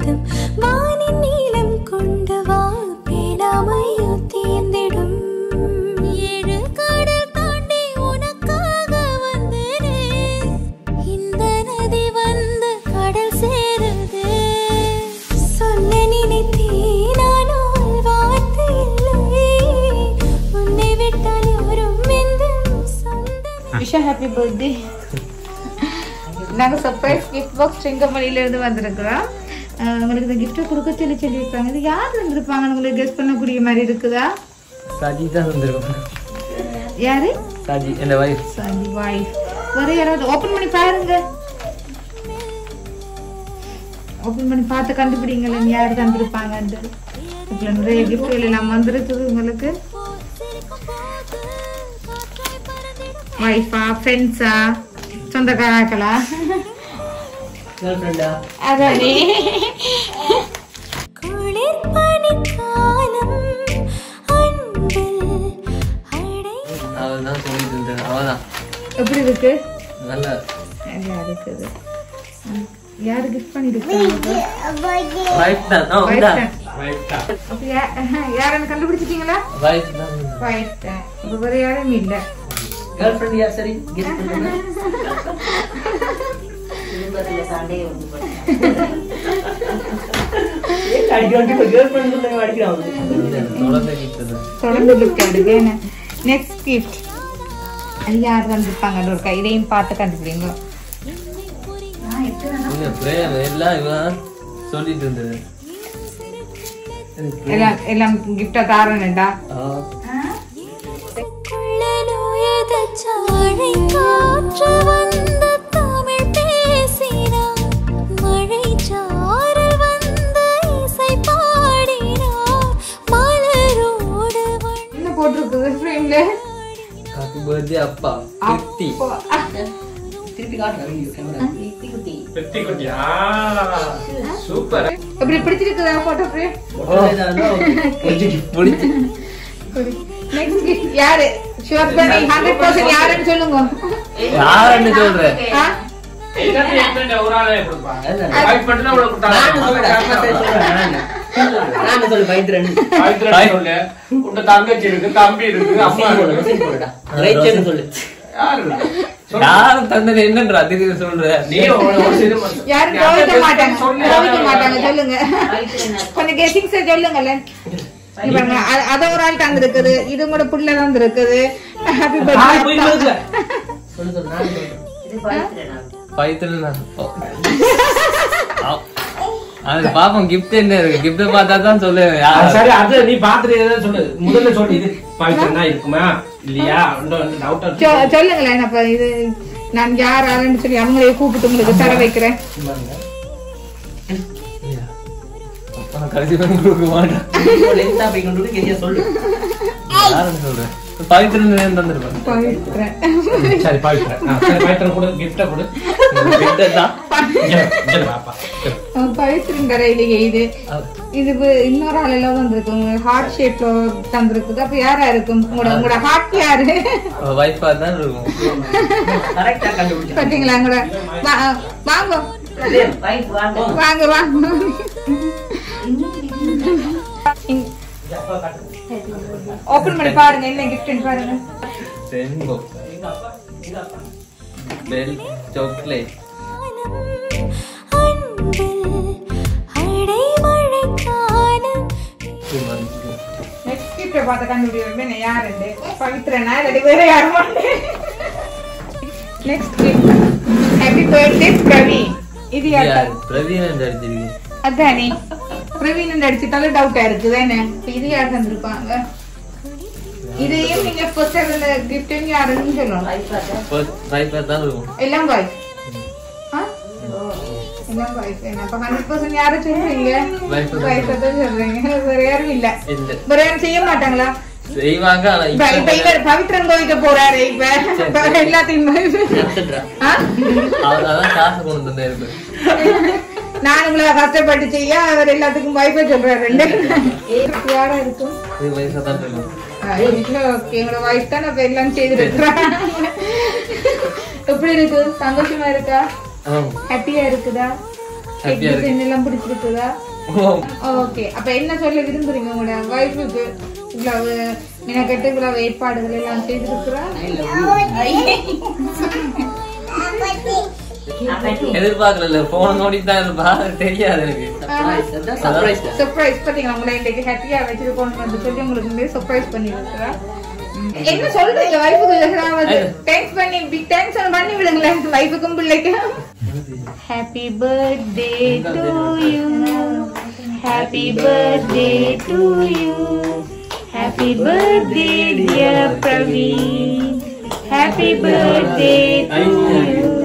போதும் வானின் நீளம் கொண்டு வா பேடாமையோ தேர்ந்திடும் ஏழு கடல் தாண்டி உனக்காக வந்தேனே இந்த நதி வந்து கடல் சேருது சொல்ல நினைத்தேன் ஆனால் வார்த்தை இல்லை உன்னை விட்டால் யாரும் எந்த சொந்தமே விஷா ஹாப்பி பர்த்டே நாங்க சர்ப்ரைஸ் கிஃப்ட் பாக்ஸ் செங்கமலையில இருந்து வந்திருக்கிறோம் அஹ் உங்களுக்கு இந்த கிஃப்ட்டை கொடுக்க சொல்லி சொல்லியிருக்காங்க இது யார் வந்திருப்பாங்க உங்களுக்கு கெஸ் பண்ணக்கூடிய மாதிரி இருக்குதா சஜி தான் வந்திருக்கும் யாரு சஜி என் வைஃப் சந்தி வைஃப் வேற யாராவது ஓபன் பண்ணி பாருங்க ஓபன் பண்ணி பார்த்து கண்டுபிடிங்களேன் யார் தந்திருப்பாங்கன்ட்டு இதுல நிறைய கிஃப்ட்கள் எல்லாம் வந்திருக்குது உங்களுக்கு வைஃபா ஃப்ரெண்ட்ஸா சொந்தக்காராக்களா கேர்ள் ஃப்ரெண்டா அதானே குளிர் பனிக்காலம் அன்பில் அடை அவள் தான் சொல்லிட்டு இருந்தா அவள் தான் எப்படி இருக்கு நல்லா நல்லா இருக்குது ம். யாரு கிஃப்ட் பண்ணிருக்காங்க வைஃப் தான் ஆ, Wife உண்டா? தான். அப்ப யா- யாருன்னு கண்டுபிடிச்சிட்டீங்களா வைஃப் தான் வைஃப் தான் இப்ப வேற யாரும் இல்ல கேர்ள் ஃப்ரெண்ட் யார் சரி கிஃப்ட் பண்ணுங்க தொடர்ந்து கிஃப்ட் தான் தொடர்ந்து கிஃப்ட் எடுங்க நெக்ஸ்ட் கிஃப்ட் அது யார் வந்திருப்பாங்க ஒரு கை இதையும் பார்த்து கண்டுபிடிங்க இல்ல, பிரேம் எல்லாம் இவன் சொல்லிட்டு இருந்தது எல்லாம் எல்லாம் கிஃப்டா தாரணுண்டா ஆ, குள்ள நோயத சாழை காற்று வந்து தமிழ் பேசினார் மழை சாரல் வந்து இசை பாடினார் மலரோடு வண்ண என்ன போட்டிருக்குது ஃப்ரேம்ல ஹாப்பி பர்த்டே அப்பா கிருத்தி திருப்பி காட்டுறேன் சூப்பர் எப்படி பிடிச்சிருக்குதா போட்டோ ஃப்ரேம் பிடிச்சி நெக்ஸ்ட் கிஃப்ட் யாரு ஷுவர் பண்ணி ஹண்ட்ரட் பர்சன்ட் யாருன்னு சொல்லுங்க யாருன்னு சொல்றேன் ஆ? ஒரு ஆளே கொடுப்பாங்க அல்ல. வாய்ப்பு மட்டும்தான் உள்ள நான் சொல்லு பயந்துறேன் கொடுத்தாங்க சொல்லு உங்க தங்கச்சி இருக்கு தம்பி இருக்கு அம்மா இருக்கு சொல்லு யாரு இருக்கு? சொல்லு. யாரும் தந்தது என்னன்ற அதுக்கு சொல்ற நீ ஒரு ஒரு சிறு மனுஷன். யாரும் நீ கோவிக்க அண்ணன் மாட்டாங்க சொல்லு. கோவிக்க மாட்டாங்க சொல்லுங்க கொஞ்சம் கெசிங்ஸ் சொல்லுங்கல்ல இங்க பாருங்க அ- அத ஒரு ஆள் தந்திருக்குது இது கூட புள்ள தந்திருக்குது ஹாப்பி பர்த்டே சொல்லு சொல்லு நான் சொல்றேன் பைத்திரனா அது பாப்போம் கிஃப்ட் என்ன இருக்கு கிஃப்ட் பார்த்தா தான் சொல்லு ஆ, யார் சரி அது நீ பாத்துட்டு ஏதாவது சொல்லு முதல்ல சொல்லு இது பவித்திரனா இருக்குமா இல்லையா டவுட்டா சொல்லுங்களேன் அப்ப இது நான் யார் ஆளுன்னு சொல்லி அவங்களே கூப்பிட்டு உங்களுக்கு தர வைக்கிறேன் அப்பா கடைசி வரைக்கும் கொடுக்க மாட்டேன் யாருன்னு சொல்றேன் பவித்திரன் தந்துருப்பேன் பவித்ரன். சரி பவித்திரன் ஆ, சரி பவித்திரன் கொடு கிஃப்ட கொடு கிஃப்ட் தான் இங்க, இங்க பாப்பா பவித்ரன் கரையிலேயே இது இது வு- இன்னொரு ஆள் எல்லாம் வந்திருக்கு உங்களுக்கு ஹார்ட் ஷேப்ல தந்திருக்குது அப்ப யாரா இருக்கும் உங்களோட உங்களோட ஹார்ட் யாரு வைஃபா தான் இருக்கும் பாத்தீங்களா உங்களோட வா- வாங்க வாங்க வாங்க ஓபன் பண்ணி பாருங்க என்ன கிஃப்ட் பாருங்க ரெயின்போ பெல் சாக்லேட் அன்பில் அடைமழை காலம் நெக்ஸ்ட் கிஃப்ட் பார்த்து கண்டுபிடிக்கிறேன் யாருண்டு பவித்ரனா இல்லாட்டி வேற யாருமா next gift happy birthday Praveen இது யாரு யார் பிரவீன் அடிச்சிருக்கு அதானே பிரவீன் அடிச்சுட்டாலும் டவுட்டா இருக்குது என்ன இப்ப இது யார் தந்திருப்பாங்க இதையும் நீங்க ஃபர்ஸ்ட் அதுல கிஃப்ட் யாருன்னு சொல்லணும் வைஃபா தான் இருக்கும் எல்லாம் பாய் எல்லாம் பாய் என்ன அப்ப ஹண்ட்ரட் பர்சன்ட் யாரும் சொல்றீங்க Wife தான் Wife தான் சொல்றீங்க வேற யாரும் இல்ல இல்ல வேற யாரும் செய்ய மாட்டாங்களா செய்வாங்க ஆனா இப்ப இப்ப இப்ப இவர் பவித்ரன் கோவிக்க போறாரு இப்ப எல்லாத்தையும் ஆ? அவர் அதான் காசு கொண்டு வந்து இருக்கு நான் உங்களை கஷ்டப்பட்டு செய்ய அவர் எல்லாத்துக்கும் வைஃபை சொல்றாரு ரெண்டு யாரா இருக்கும் இது வயசா தான் இருக்கும் ஓகே உங்களோட வைஃப் தான் அப்ப எல்லாம் செய்திருக்கிறேன் எப்படி இருக்கு சந்தோஷமா இருக்கா ஆமா ஹாப்பியா இருக்குதா Happy ஆ இருக்கு. டிசைன் எல்லாம் பிடிச்சிருக்குதா ஓகே அப்ப என்ன சொல்ல விரும்புறீங்க உங்களோட வைஃபுக்கு இவ்வளவு மினக்கட்டு இவ்வளவு ஏற்பாடுகள் எல்லாம் செய்திருக்கிறா எதிர்பார்க்கல போன நோடி தான் இருப்பா தெரியாது எனக்கு சர்ப்ரைஸ் பாத்தீங்களா உங்களை இன்னைக்கு ஹாப்பியா வச்சிருக்கோம் வந்து சொல்லி உங்களுக்கு சர்ப்ரைஸ் பண்ணி இருக்கிறா என்ன சொல்றீங்க வைஃபுக்கு ஏதாவது தேங்க்ஸ் பண்ணி பிக் தேங்க்ஸ் பண்ணி விடுங்களேன் வைஃபுக்கும் பிள்ளைக்கும் happy birthday to you happy birthday to you happy birthday dear Praveen happy birthday to you